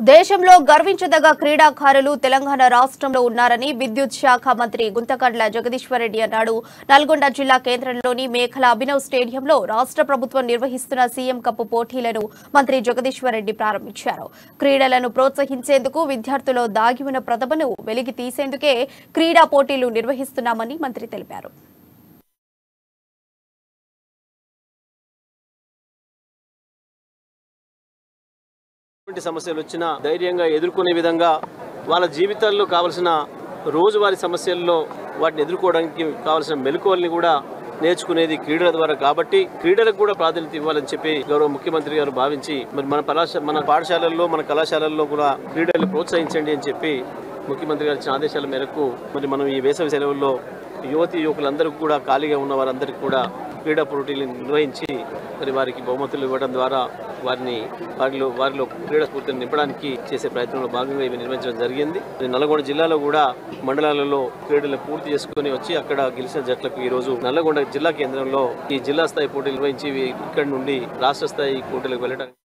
దేశంలో గర్వించదగ్గ క్రీడాకారులు తెలంగాణ రాష్ట్రంలో ఉన్నారని విద్యుత్ శాఖ మంత్రి గుంతకండ్ల జగదీశ్వరరెడ్డి అన్నాడు నల్గొండ జిల్లా కేంద్రంలోని మేఖల అభినవ్ స్టేడియంలో రాష్ట్ర ప్రభుత్వం నిర్వహిస్తున్న సీఎం కప్ పోటీలను మంత్రి జగదీశ్వరరెడ్డి ప్రారంభించారు క్రీడలను ప్రోత్సహించేందుకు విద్యార్థుల్లో దాగి ఉన్న ప్రతిభను వెలికి తీసేందుకే క్రీడా పోటీలు నిర్వహిస్తున్నామని మంత్రి తెలిపారు ఎటువంటి సమస్యలు వచ్చినా ధైర్యంగా ఎదుర్కొనే విధంగా వాళ్ళ జీవితాల్లో కావలసిన రోజువారీ సమస్యల్లో వాటిని ఎదుర్కోవడానికి కావలసిన మెలకువల్ని కూడా నేర్చుకునేది క్రీడల ద్వారా కాబట్టి క్రీడలకు కూడా ప్రాధాన్యత ఇవ్వాలని చెప్పి గౌరవ ముఖ్యమంత్రి గారు భావించి మరి మన కళాశాల మన పాఠశాలల్లో మన కళాశాలల్లో కూడా క్రీడల్ని ప్రోత్సహించండి అని చెప్పి ముఖ్యమంత్రి గారి ఇచ్చిన ఆదేశాల మేరకు మరి మనం ఈ వేసవి సెలవుల్లో యువతి యువకులందరూ కూడా ఖాళీగా ఉన్న వారందరికీ కూడా క్రీడా పోటీలు నిర్వహించి మరి వారికి బహుమతులు ఇవ్వడం ద్వారా వారిని వారిలో వారిలో క్రీడా స్ఫూర్తిని నింపడానికి చేసే ప్రయత్నంలో భాగంగా ఇవి నిర్వహించడం జరిగింది మరి నల్లగొండ జిల్లాలో కూడా మండలాలలో క్రీడలు పూర్తి చేసుకుని వచ్చి అక్కడ గెలిచిన జట్లకు ఈ రోజు నల్లగొండ జిల్లా కేంద్రంలో ఈ జిల్లా స్థాయి పోటీలు నిర్వహించి ఇవి ఇక్కడి నుండి రాష్ట్ర స్థాయి పోటీలకు వెళ్ళడానికి